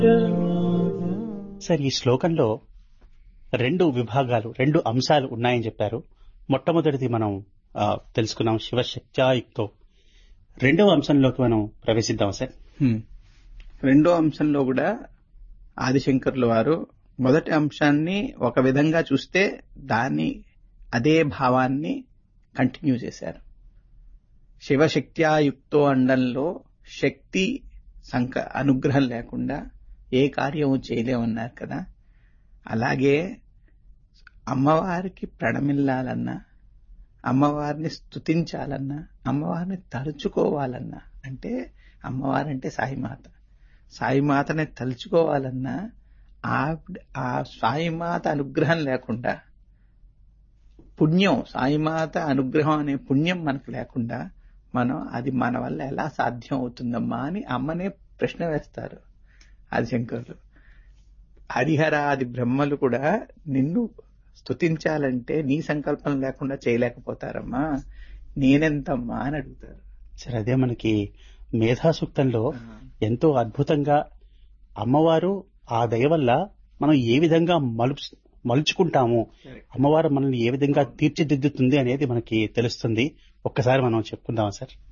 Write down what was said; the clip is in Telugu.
సార్ ఈ శ్లోకంలో రెండు విభాగాలు రెండు అంశాలు ఉన్నాయని చెప్పారు మొట్టమొదటిది మనం ఆ, తెలుసుకున్నాం శివశక్త్యాయుక్తో రెండవ అంశంలోకి మనం ప్రవేశిద్దాం సార్ హ్మ్. రెండో అంశంలో కూడా ఆదిశంకర్ల వారు మొదటి అంశాన్ని ఒక విధంగా చూస్తే దాన్ని అదే భావాన్ని కంటిన్యూ చేశారు శివశక్త్యాయుక్తో అండంలో శక్తి సంక అనుగ్రహం లేకుండా ఏ కార్యము చేయలేమన్నారు కదా అలాగే అమ్మవారికి ప్రణమిల్లాలన్నా అమ్మవారిని స్తుతించాలన్నా అమ్మవారిని తలుచుకోవాలన్నా అంటే అమ్మవారంటే సాయిమాత సాయిమాతని తలుచుకోవాలన్నా ఆవిడ ఆ సాయిమాత అనుగ్రహం లేకుండా పుణ్యం సాయిమాత అనుగ్రహం అనే పుణ్యం మనకు లేకుండా మనం అది మన వల్ల ఎలా సాధ్యం అవుతుందమ్మా అని అమ్మనే ప్రశ్న వేస్తారు ఆదిశంకరులు హరిహర ఆది బ్రహ్మలు కూడా నిన్ను స్తుతించాలంటే నీ సంకల్పం లేకుండా చేయలేకపోతారమ్మా నేనెంతమ్మా అని అడుగుతారు సార్ అదే మనకి మేధాసూక్తంలో ఎంతో అద్భుతంగా అమ్మవారు ఆ దయ వల్ల మనం ఏ విధంగా మలుపు మలుచుకుంటాము అమ్మవారు మనల్ని ఏ విధంగా తీర్చిదిద్దుతుంది అనేది మనకి తెలుస్తుంది ఒక్కసారి మనం చెప్పుకుందామా సార్